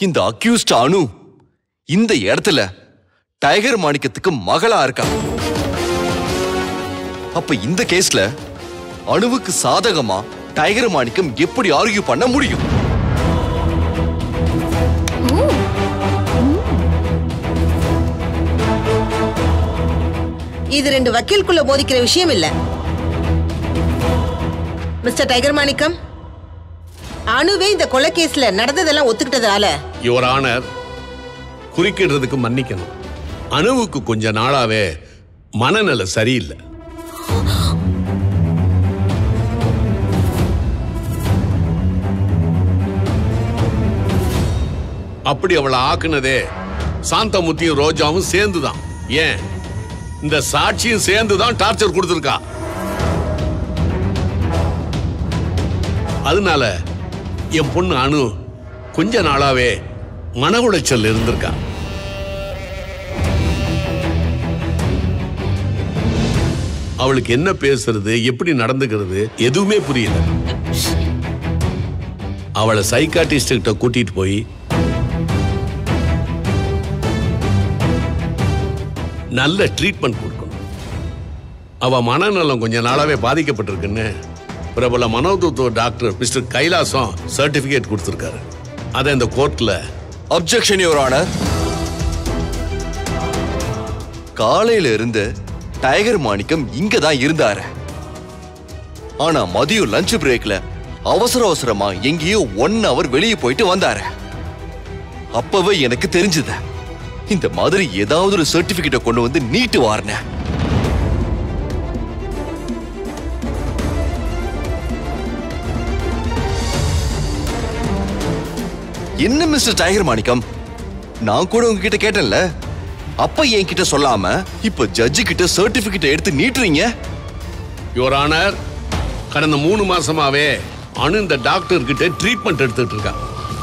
இந்த அக்யூஸ்ட் அனு இந்த இடத்துல டைகர் மாணிக்கத்துக்கு மகளா இருக்கா அப்ப இந்த கேஸ்ல அணுவுக்கு சாதகமா டைகர் மாணிக்கம் எப்படி ஆர்கியூ பண்ண முடியும் இது ரெண்டு வக்கீலுக்குள்ள மோதிக்கிற விஷயம் இல்ல மிஸ்டர் டைகர் மாணிக்கம் அணுவே இந்த கொலை கேஸ்ல நடந்ததெல்லாம் ஒத்துக்கிட்டதால யுவர் ஆனர் குறுக்கிடுறதுக்கு மன்னிக்கணும் அணுவுக்கு கொஞ்ச நாளாவே மனநிலை சரியில்லை அப்படி அவளை ஆக்குனதே சாந்தமுத்தியும் ரோஜாவும் சேர்ந்துதான் ஏன் இந்த சாட்சியும் சேர்ந்துதான் டார்ச்சர் கொடுத்துருக்கா அதனால என் பொண்ணு அனு கொஞ்ச நாளாவே மன உளைச்சல் இருந்திருக்கா அவளுக்கு என்ன பேசுறது எப்படி நடந்துக்கிறது எதுவுமே புரியல அவளை சைக்காட்டிஸ்ட் கிட்ட கூட்டிட்டு போய் நல்ல ட்ரீட்மெண்ட் கொடுக்கணும் அவ மனநலம் கொஞ்ச நாளாவே பாதிக்கப்பட்டிருக்குன்னு பிரபல மனோதத்துவ டாக்டர் மிஸ்டர் கைலாசம் சர்டிபிகேட் கொடுத்திருக்காரு அதை இந்த கோர்ட்ல அப்ஜெக்ஷன் யுவர் ஆனர் காலையில இருந்து டைகர் மாணிக்கம் இங்க தான் இருந்தாரு ஆனா மதியம் லஞ்ச் பிரேக்ல அவசர அவசரமா எங்கேயோ ஒன் ஹவர் வெளியே போயிட்டு வந்தாரு அப்பவே எனக்கு தெரிஞ்சது இந்த மாதிரி ஏதாவது ஒரு சர்டிபிகேட்டை கொண்டு வந்து நீட்டு வாரின என்ன மிஸ்டர் டைகர் மாணிக்கம் நான் கூட உங்ககிட்ட கேட்டேன்ல அப்ப என்கிட்ட சொல்லாம இப்ப ஜட்ஜு கிட்ட சர்டிபிகேட் எடுத்து நீட்டுறீங்க யுவர் ஆனர் கடந்த மூணு மாசமாவே அனு இந்த டாக்டர் கிட்ட ட்ரீட்மெண்ட் எடுத்துட்டு இருக்கா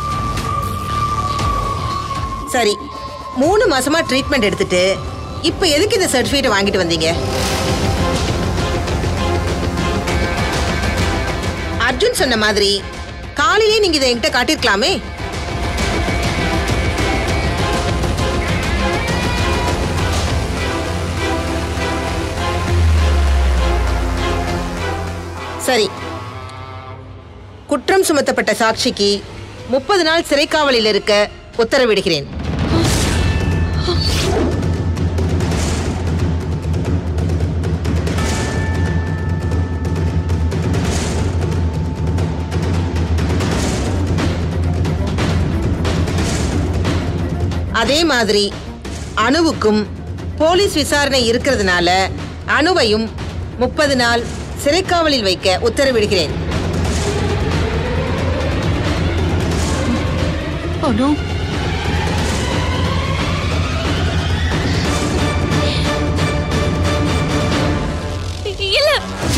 சரி மூணு மாசமா ட்ரீட்மெண்ட் எடுத்துட்டு இப்ப எதுக்கு இந்த சர்டிபிகேட் வாங்கிட்டு வந்தீங்க அர்ஜுன் சொன்ன மாதிரி காலையிலே நீங்க இதை என்கிட்ட காட்டியிருக்கலாமே சரி குற்றம் சுமத்தப்பட்ட சாட்சிக்கு முப்பது நாள் சிறைக்காவலில் இருக்க உத்தரவிடுகிறேன் அதே மாதிரி அணுவுக்கும் போலீஸ் விசாரணை இருக்கிறதுனால அணுவையும் முப்பது நாள் சிறைக்காவலில் வைக்க உத்தரவிடுகிறேன் Oh no. இல்ல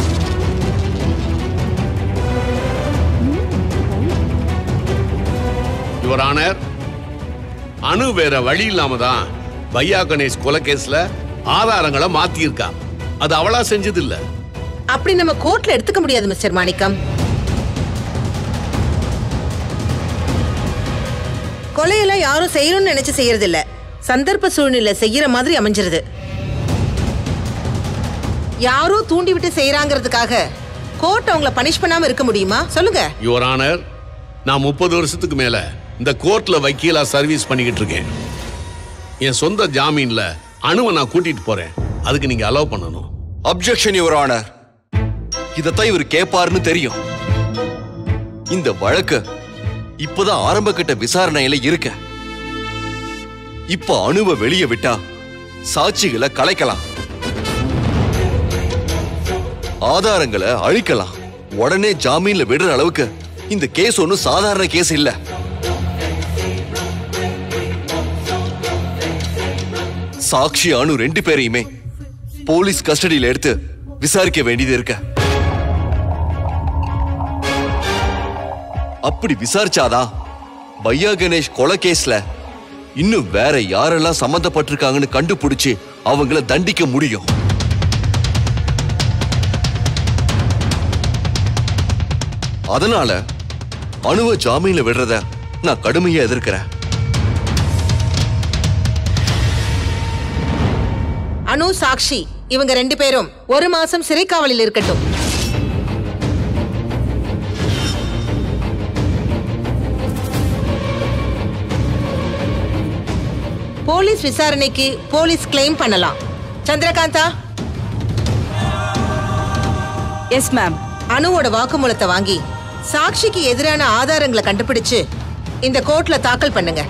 யுவர் ஆனர் அனு வேற வழி இல்லாம தான் பையா கணேஷ் கொலை கேஸ்ல ஆதாரங்களை மாத்தியிருக்கா அது அவளா செஞ்சது இல்ல அப்படி நம்ம கோர்ட்ல எடுத்துக்க முடியாது மிஸ்டர் மாணிக்கம் கொலையெல்லாம் யாரும் செய்யணும்னு நினைச்சு செய்யறது இல்ல சந்தர்ப்ப சூழ்நிலை செய்யற மாதிரி அமைஞ்சிருது யாரோ தூண்டி விட்டு செய்யறாங்கிறதுக்காக கோர்ட் அவங்கள பனிஷ் பண்ணாம இருக்க முடியுமா சொல்லுங்க யுவர் ஆனர் நான் முப்பது வருஷத்துக்கு மேல இந்த கோர்ட்ல வக்கீலா சர்வீஸ் பண்ணிக்கிட்டு இருக்கேன் என் சொந்த ஜாமீன்ல அணுவை நான் கூட்டிட்டு போறேன் அதுக்கு நீங்க அலோவ் பண்ணணும் அப்ஜெக்ஷன் யுவர் ஆனர் இதத்தான் இவர் கேட்பாருன்னு தெரியும் இந்த வழக்கு இப்பதான் ஆரம்ப கட்ட விசாரணையில இருக்க இப்ப அணுவை வெளியே விட்டா சாட்சிகளை கலைக்கலாம் ஆதாரங்களை அழிக்கலாம் உடனே ஜாமீன்ல விடுற அளவுக்கு இந்த கேஸ் ஒன்னும் சாதாரண கேஸ் இல்ல சாட்சி அணு ரெண்டு பேரையுமே போலீஸ் கஸ்டடியில எடுத்து விசாரிக்க வேண்டியது இருக்க அப்படி விசாரிச்சாதான் பையா கணேஷ் கொலை கேஸ்ல இன்னும் வேற யாரெல்லாம் சம்பந்தப்பட்டிருக்காங்கன்னு கண்டுபிடிச்சு அவங்கள தண்டிக்க முடியும் அதனால அணுவ ஜாமீன்ல விடுறத நான் கடுமையா எதிர்க்கிறேன் அனு சாக்ஷி இவங்க ரெண்டு பேரும் ஒரு மாசம் சிறை காவலில் இருக்கட்டும் போலீஸ் விசாரணைக்கு போலீஸ் கிளைம் பண்ணலாம் சந்திரகாந்தா எஸ் மேம் அனுவோட வாக்குமூலத்தை வாங்கி சாட்சிக்கு எதிரான ஆதாரங்களை கண்டுபிடிச்சு இந்த கோர்ட்ல தாக்கல் பண்ணுங்க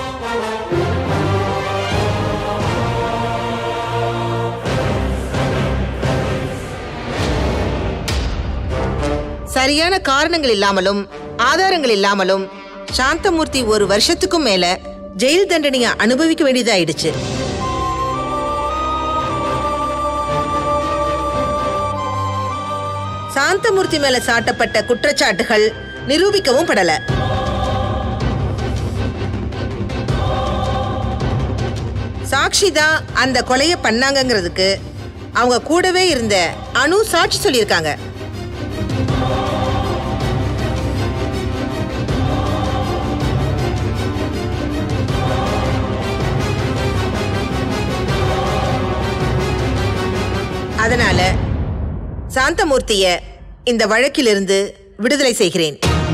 சரியான காரணங்கள் இல்லாமலும் ஆதாரங்கள் இல்லாமலும் சாந்தமூர்த்தி ஒரு வருஷத்துக்கும் மேல ஜெயில் தண்டனையை அனுபவிக்க வேண்டியதாயிடுச்சு சாந்தமூர்த்தி மேல சாட்டப்பட்ட குற்றச்சாட்டுகள் நிரூபிக்கவும் படல சாட்சி தான் அந்த கொலையை பண்ணாங்கங்கிறதுக்கு அவங்க கூடவே இருந்த அனு சாட்சி சொல்லியிருக்காங்க அதனால சாந்தமூர்த்திய இந்த வழக்கிலிருந்து விடுதலை செய்கிறேன்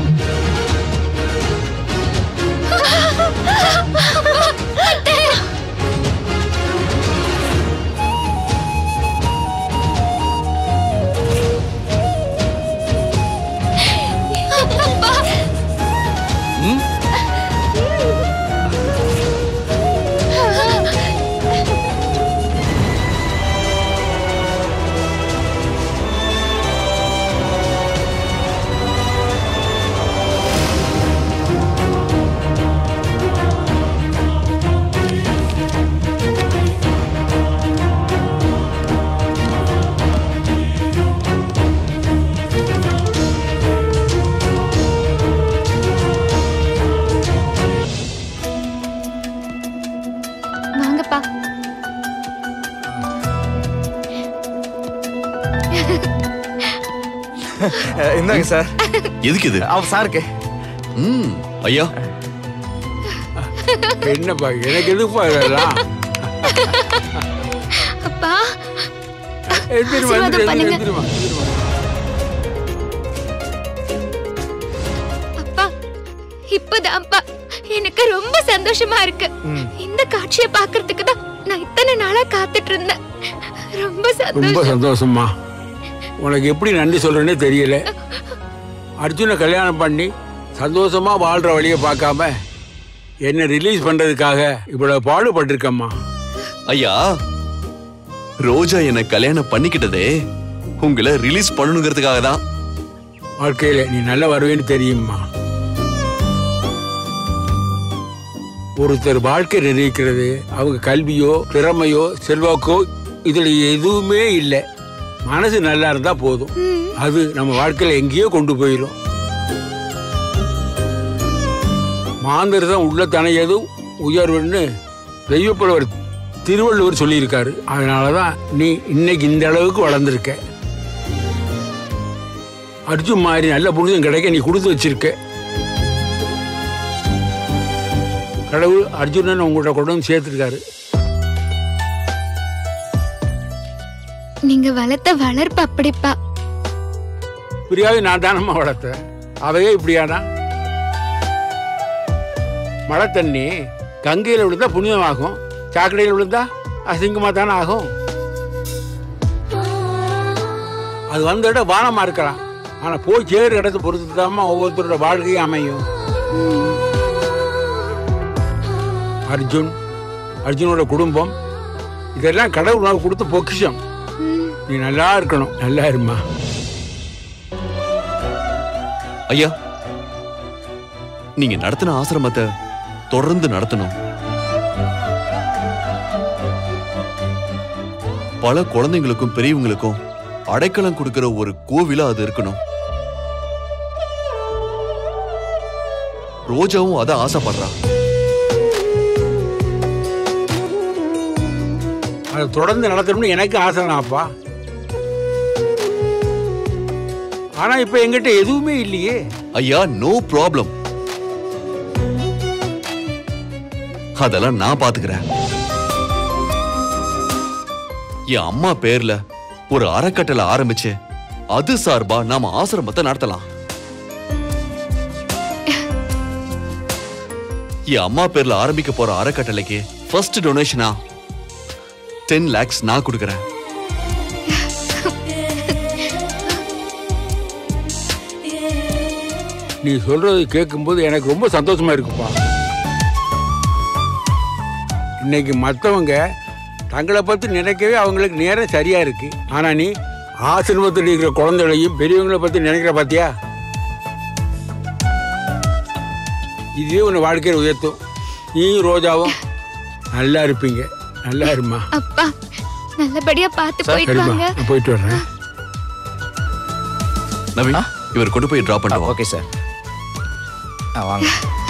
வாங்கப்பா அஹ், இந்தாங்க சார் எதுக்கு இது அவன் சாருக்கு ம் ஐயா என்னப்பா எனக்கு எதுப்பா இதெல்லாம் அப்பா எந்திரிமா, ஆசீர்வாதம் எந்திரி, பண்ணுங்க. எந்திரிமா, எந்திரிமா. அப்பா இப்பதான்ப்பா எனக்கு ரொம்ப சந்தோஷமா இருக்கு இந்த காட்சியை பார்க்கிறதுக்கு தான் நான் இத்தனை நாளா காத்துட்டு இருந்தேன் ரொம்ப ரொம்ப சந்தோஷம் சந்தோஷமா உனக்கு எப்படி நன்றி சொல்றேனே தெரியல அர்ஜுனை கல்யாணம் பண்ணி சந்தோஷமா வாழ்ற வழியை பார்க்காம என்ன ரிலீஸ் பண்றதுக்காக இவ்வளவு பாடுபட்டிருக்கம்மா ஐயா ரோஜா என்ன கல்யாணம் பண்ணிக்கிட்டதே உங்களை ரிலீஸ் பண்ணணுங்கிறதுக்காக தான் வாழ்க்கையில நீ நல்லா வருவேன்னு தெரியுமா ஒருத்தர் வாழ்க்கை நிர்ணயிக்கிறது அவங்க கல்வியோ திறமையோ செல்வாக்கோ இதுல எதுவுமே இல்லை மனசு நல்லா இருந்தா போதும் அது நம்ம வாழ்க்கையில எங்கேயோ கொண்டு போயிடும் மாந்தர்தான் உள்ள தனையதும் உயர்வுன்னு தெய்வப்புலவர் திருவள்ளுவர் சொல்லியிருக்காரு அதனாலதான் நீ இன்னைக்கு இந்த அளவுக்கு வளர்ந்துருக்க அர்ஜுன் மாதிரி நல்ல புருஷன் கிடைக்க நீ கொடுத்து வச்சிருக்க கடவுள் அர்ஜுனன் உங்கள்கிட்ட கொண்டு வந்து சேர்த்துருக்காரு நீங்க வளர்த்த வளர்ப்பு அப்படிப்பா பிரியாவை நான் தானம்மா வளர்த்தேன் அவையே இப்படியானா மழை தண்ணி கங்கையில் விழுந்தா புனிதமாகும் சாக்கடையில் விழுந்தா அசிங்கமா தானே ஆகும் அது வந்த இடம் வானமா இருக்கலாம் ஆனா போய் சேரு இடத்தை பொறுத்து தாம்மா ஒவ்வொருத்தரோட வாழ்க்கையும் அமையும் அர்ஜுன் அர்ஜுனோட குடும்பம் இதெல்லாம் கடவுள் உனக்கு கொடுத்த பொக்கிஷம் நீ நல்லா இருக்கணும் நல்லா இருமா ஐயா நீங்க நடத்தின ஆசிரமத்தை தொடர்ந்து நடத்தணும் பல குழந்தைங்களுக்கும் பெரியவங்களுக்கும் அடைக்கலம் கொடுக்கிற ஒரு கோவிலா அது இருக்கணும் ரோஜாவும் அத ஆசைப்படுறா அதை தொடர்ந்து நடத்தணும்னு எனக்கு ஆசைதான்ப்பா ஆனா இப்ப எங்கிட்ட எதுவுமே இல்லையே ஐயா நோ ப்ராப்ளம் அதெல்லாம் நான் பாத்துக்கிறேன் என் அம்மா பேர்ல ஒரு அறக்கட்டளை ஆரம்பிச்சு அது சார்பா நாம ஆசிரமத்தை நடத்தலாம் என் அம்மா பேர்ல ஆரம்பிக்க போற அறக்கட்டளைக்கு ஃபர்ஸ்ட் டொனேஷனா டென் லேக்ஸ் நான் கொடுக்கறேன் நீ சொல்றது கேட்கும்போது எனக்கு ரொம்ப சந்தோஷமா இருக்குப்பா இன்னைக்கு மற்றவங்க தங்களை பற்றி நினைக்கவே அவங்களுக்கு நேரம் சரியா இருக்கு ஆனா நீ ஆசிரமத்தில் இருக்கிற குழந்தைகளையும் பெரியவங்களை பற்றி நினைக்கிற பாத்தியா இதுவே உன்னை வாழ்க்கையில் உயர்த்தும் நீயும் ரோஜாவும் நல்லா இருப்பீங்க நல்லா இருமா அப்பா நல்லபடியா பார்த்து போயிட்டு சரிம்மா வாங்க நான் போயிட்டு வர்றேன் நவீன் இவர் கொண்டு போய் டிராப் பண்ணுவோம் ஓகே சார் ஆ வாங்க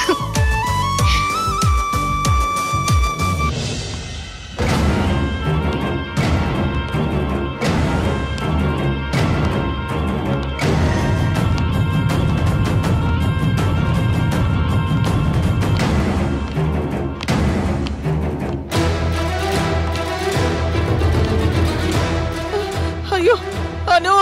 ஐயோ அனு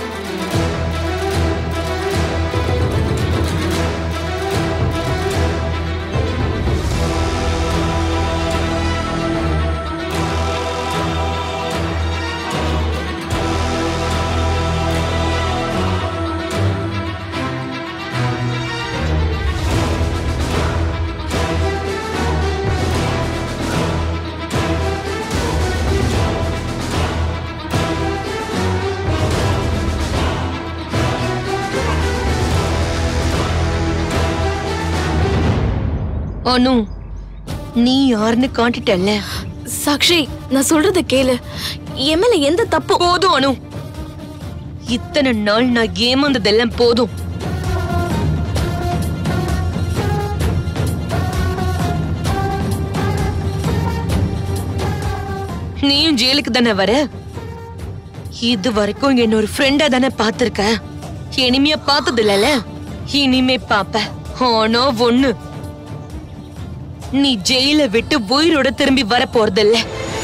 அனு நீ யாருன்னு காட்டிட்டல்ல சாக்ஷி நான் சொல்றத கேளு என் மேல எந்த தப்பு போதும் அனு இத்தனை நாள் நான் ஏமாந்ததெல்லாம் போதும் நீயும் ஜெயிலுக்கு தானே வர இது வரைக்கும் என்ன ஒரு ஃப்ரெண்டா தானே பாத்திருக்க இனிமையா பார்த்தது இல்லல இனிமே பாப்ப ஆனா ஒண்ணு நீ ஜெயில விட்டு உயிரோட திரும்பி வர போறதில்ல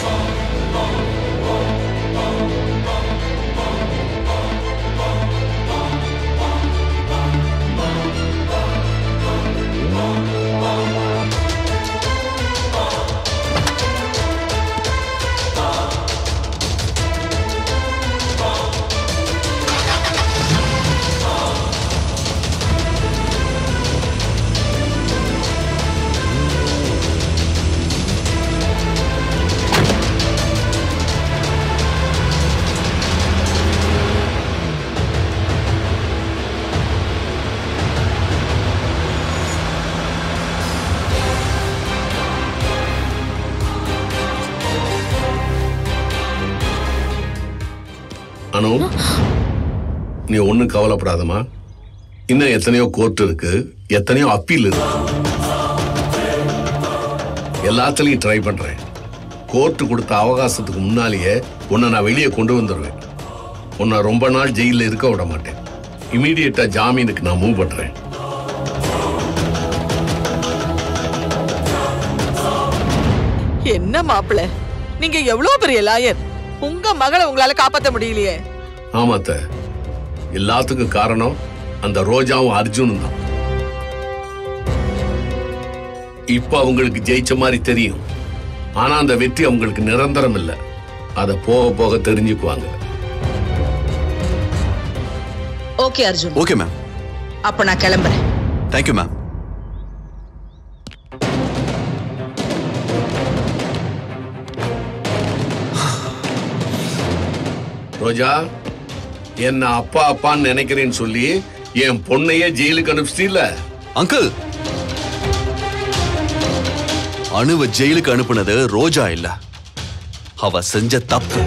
அனு நீ ஒண்ணும் கவலைப்படாதம்மா இன்னும் எத்தனையோ கோர்ட் இருக்கு எத்தனையோ அப்பீல் இருக்கு எல்லாத்துலயும் ட்ரை பண்றேன் கோர்ட் கொடுத்த அவகாசத்துக்கு முன்னாலேயே உன்னை நான் வெளியே கொண்டு வந்துடுவேன் உன்னை ரொம்ப நாள் ஜெயில இருக்க விட மாட்டேன் இமீடியட்டா ஜாமீனுக்கு நான் மூவ் பண்றேன் என்ன மாப்பிள நீங்க எவ்வளவு பெரிய லாயர் உங்க மகளை உங்களால காப்பாத்த முடியலையே ஆமாத்த எல்லாத்துக்கும் காரணம் அந்த ரோஜாவும் அர்ஜுனும் தான் இப்ப அவங்களுக்கு ஜெயிச்ச மாதிரி தெரியும் ஆனா அந்த வெற்றி அவங்களுக்கு நிரந்தரம் இல்ல அத போக போக தெரிஞ்சுக்குவாங்க ஓகே அர்ஜுன் ஓகே மேம் அப்ப நான் கிளம்புறேன் தேங்க்யூ மேம் ரோஜா என்ன அப்பா அப்பான்னு நினைக்கிறேன்னு சொல்லி என் பொண்ணையே ஜெயிலுக்கு அனுப்பிச்சிட்டீல்ல அங்கிள் அணுவ ஜெயிலுக்கு அனுப்புனது ரோஜா இல்ல அவ செஞ்ச தப்பு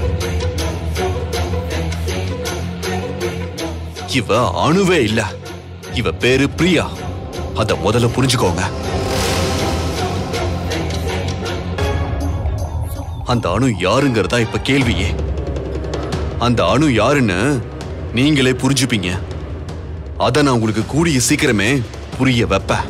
இவ அணுவே இல்ல இவ பேரு பிரியா அத முதல்ல புரிஞ்சுக்கோங்க அந்த அணு யாருங்கிறதா இப்ப கேள்வியே அந்த அணு யாருன்னு நீங்களே புரிஞ்சுப்பீங்க அத நான் உங்களுக்கு கூடிய சீக்கிரமே புரிய வைப்பேன்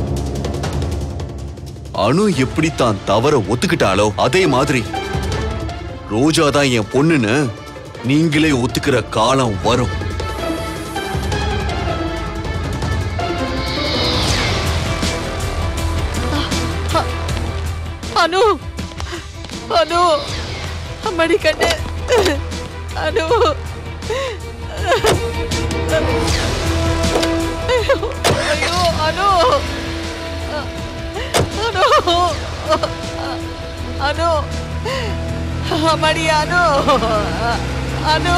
அணு எப்படி தான் தவற ஒத்துக்கிட்டாலோ அதே மாதிரி ரோஜா தான் என் பொண்ணுன்னு நீங்களே ஒத்துக்கிற காலம் வரும் அனு அனு அம்மாடி கண்ணு அனு ஐயோ அனு அனு அனு அம்மாடி அனு அனு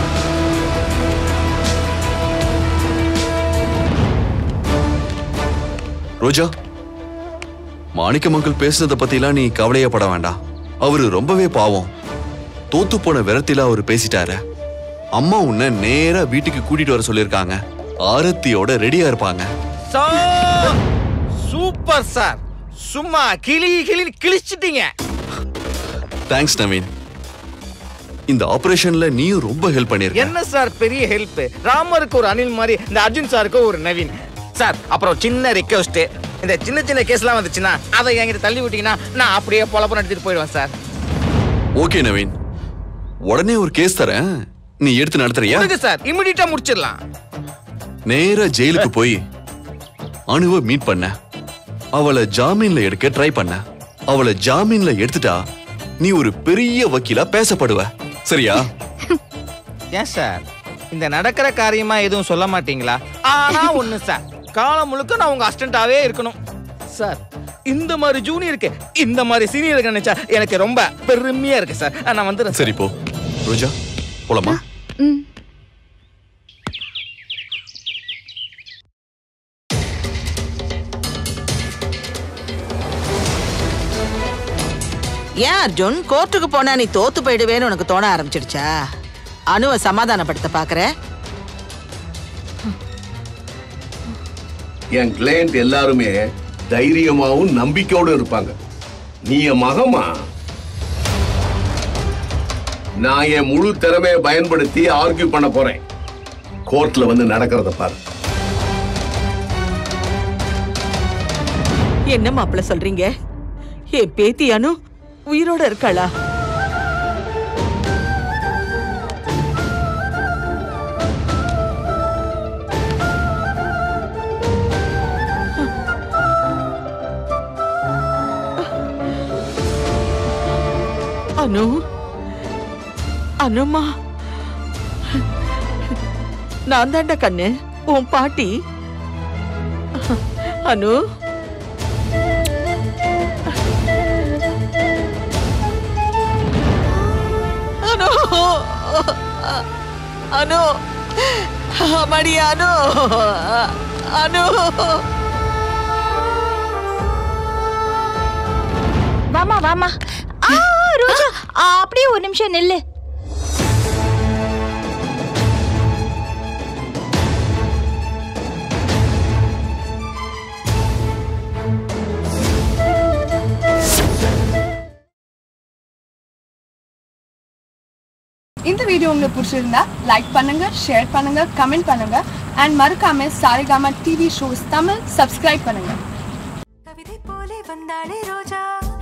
ரோஜா மாணிக்கமங்கல் பேசுனத பத்திலாம் நீ கவலையப்பட வேண்டாம் அவரு ரொம்பவே பாவம் தோத்து போன விரத்தில அவரு பேசிட்டாரு அம்மா உன்னை நேரா வீட்டுக்கு கூட்டிட்டு வர சொல்லிருக்காங்க ஆரத்தியோட ரெடியா இருப்பாங்க சார் சூப்பர் சார் சும்மா கிளி கிளி கிழிச்சிட்டீங்க தேங்க்ஸ் நவீன் இந்த ஆபரேஷன்ல நீயும் ரொம்ப ஹெல்ப் பண்ணிருக்க என்ன சார் பெரிய ஹெல்ப் ராமருக்கு ஒரு அனில் மாதிரி இந்த அர்ஜுன் சாருக்கு ஒரு நவீன் சார் அப்புறம் சின்ன ரிக்வஸ்ட் இந்த சின்ன சின்ன கேஸ்லாம் வந்துச்சுன்னா அதை என்கிட்ட தள்ளி விட்டீங்கன்னா நான் அப்படியே பொழப்பு நடத்திட்டு போயிடுவேன் சார் ஓகே நவீன் உடனே ஒரு கேஸ் தரேன் நீ எடுத்து நடத்துறியா கொடுங்க சார் இமிடியட்டா முடிச்சிடலாம் நேரா ஜெயிலுக்கு போய் அணுவை மீட் பண்ண அவளை ஜாமீன்ல எடுக்க ட்ரை பண்ண அவளை ஜாமீன்ல எடுத்துட்டா நீ ஒரு பெரிய வக்கீலா பேசப்படுவ சரியா ஏன் சார் இந்த நடக்கிற காரியமா எதுவும் சொல்ல மாட்டீங்களா ஆனா ஒண்ணு சார் காலம் முழுக்க நான் உங்க அசிஸ்டண்டாவே இருக்கணும் சார் இந்த மாதிரி ஜூனியருக்கு இந்த மாதிரி சீனியருக்கு நினைச்சா எனக்கு ரொம்ப பெருமையா இருக்கு சார் நான் வந்துடுறேன் சரி போ ரோஜா போலாமா ஏன் அர்ஜுன் கோர்ட்டுக்கு போனா நீ தோத்து போயிடுவேன்னு உனக்கு தோண ஆரம்பிச்சிடுச்சா அணுவை சமாதானப்படுத்த பாக்குற என் கிளையண்ட் எல்லாருமே தைரியமாவும் நம்பிக்கையோட இருப்பாங்க நீ என் மகமா நான் என் முழு திறமையை பயன்படுத்தி ஆர்கியூ பண்ண போறேன் கோர்ட்ல வந்து நடக்கிறத பாரு என்ன மாப்பிள்ள சொல்றீங்க என் பேத்தி அனு உயிரோட இருக்காளா அனு அனுமா நான் தாண்டா கண்ணு உன் பாட்டி அனு அனு அனு அம்மாடி அனு அனு வாமா வாமா ஆ ரோஜா ஆ, அப்படியே ஒரு நிமிஷம் நில்லு இந்த வீடியோ உங்களுக்கு பிடிச்சிருந்தா லைக் பண்ணுங்க ஷேர் பண்ணுங்க கமெண்ட் பண்ணுங்க அண்ட் மறக்காம Saregama TV shows Tamil subscribe பண்ணுங்க கவிதை போலே வந்தாளே ரோஜா